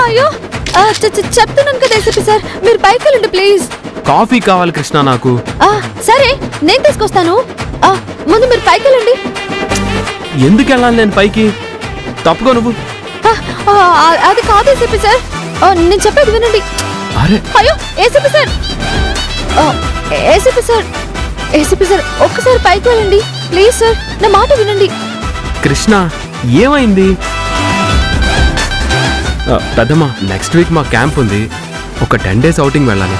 అయ్యో ఆ, చె- చె- చెప్తున్నాను కదా ఏసీపీ సార్ మీరు పైకి వెళ్ళండి ప్లీజ్ కాఫీ కావాలి కృష్ణ నాకు ఆ, సరే నేను తీసుకొస్తాను ఆ, ముందు మీరు పైకి వెళ్ళండి ఎందుకు వెళ్ళాలి నేను పైకి తప్పుకో నువ్వు ఆ, ఆ, ఆ, అది కాదు ఏసీపీ సార్ ఆ, నేను చెప్పేది వినండి అరే అయ్యో ఏసీపీ సార్ ఆ, ఏసీపీ సార్ ఏసీపీ సార్ ఒక్కసారి పైకి వెళ్ళండి ప్లీజ్ సార్ నా మాట వినండి కృష్ణ ఏమైంది ఆ, పెద్దమ్మ నెక్స్ట్ వీక్ మా క్యాంప్ ఉంది ఒక టెన్ డేస్ అవుటింగ్ వెళ్ళాలి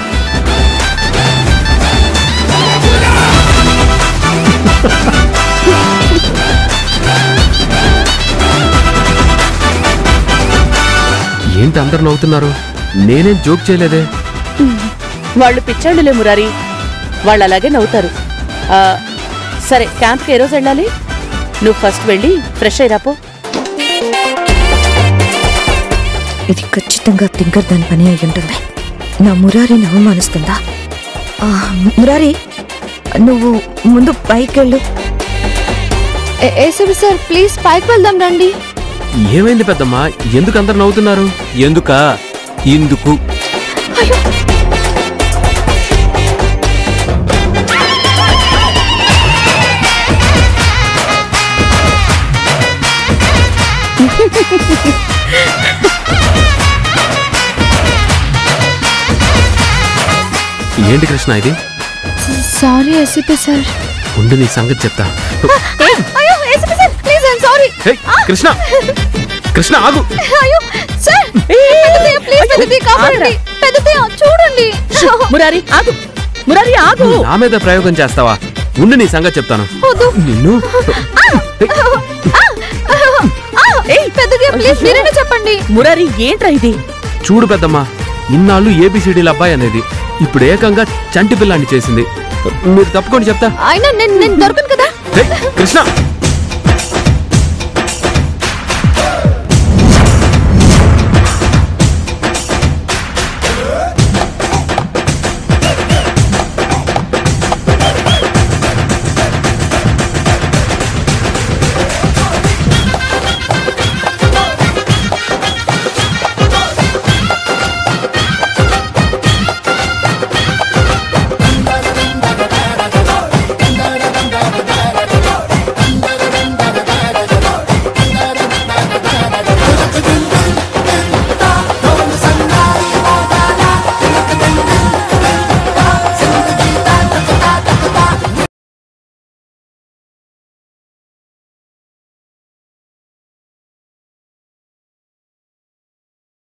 ఏంటి అందరు నవ్వుతున్నారు నేనేం జోక్ చేయలేదే వాళ్ళు పిచ్చాళ్ళులే మురారి వాళ్ళు అలాగే నవ్వుతారు ఆ, సరే క్యాంప్కి ఏ రోజు వెళ్ళాలి నువ్వు ఫస్ట్ వెళ్ళి ఫ్రెష్ అయ్యిరాపో ఇది ఖచ్చితంగా తింకర్ దాని పని అయి ఉంటుంది నా మురారిని అవమానిస్తుందా ఆ, మురారి నువ్వు ముందు పైకెళ్ళు ఏ- ఏసీపీ సార్ ప్లీజ్ పైకి వెళ్దాం రండి ఏమైంది పెద్దమ్మ ఎందుకు అందరు నవ్వుతున్నారు ఎందుక ఇందుకు ఏంటి కృష్ణ ఇది సారీ ఏసీపీ సార్ ఉండు నీ సంగతి చెప్తా అయ్యో ACP sir please I'm sorry hey, Krishna Krishna ఆగు అయ్యో సార్ పెద్దదయ్య ప్లీజ్ పెద్దదయ్య కాపాడండి పెద్దదయ్య చూడండి మురారి ఆగు మురారి ఆగు నువ్వు నా మీద ప్రయోగం చేస్తావా ఉండు నీ సంగతి చెప్తాను వద్దు నిన్ను ఏయ్ పెద్దదయ్య ప్లీజ్ మీరేనే చెప్పండి మురారి ఏంట్రా ఇది చూడు పెద్దమ్మా ఇన్నాళ్ళు ఏబిసిడీల అబ్బాయి అనేది ఇప్పుడు ఏకంగా చంటి పిల్లాన్ని చేసింది మీరు తప్పుకొని చెప్తా అయినా నేను నేను దొరకను కదా హే, కృష్ణ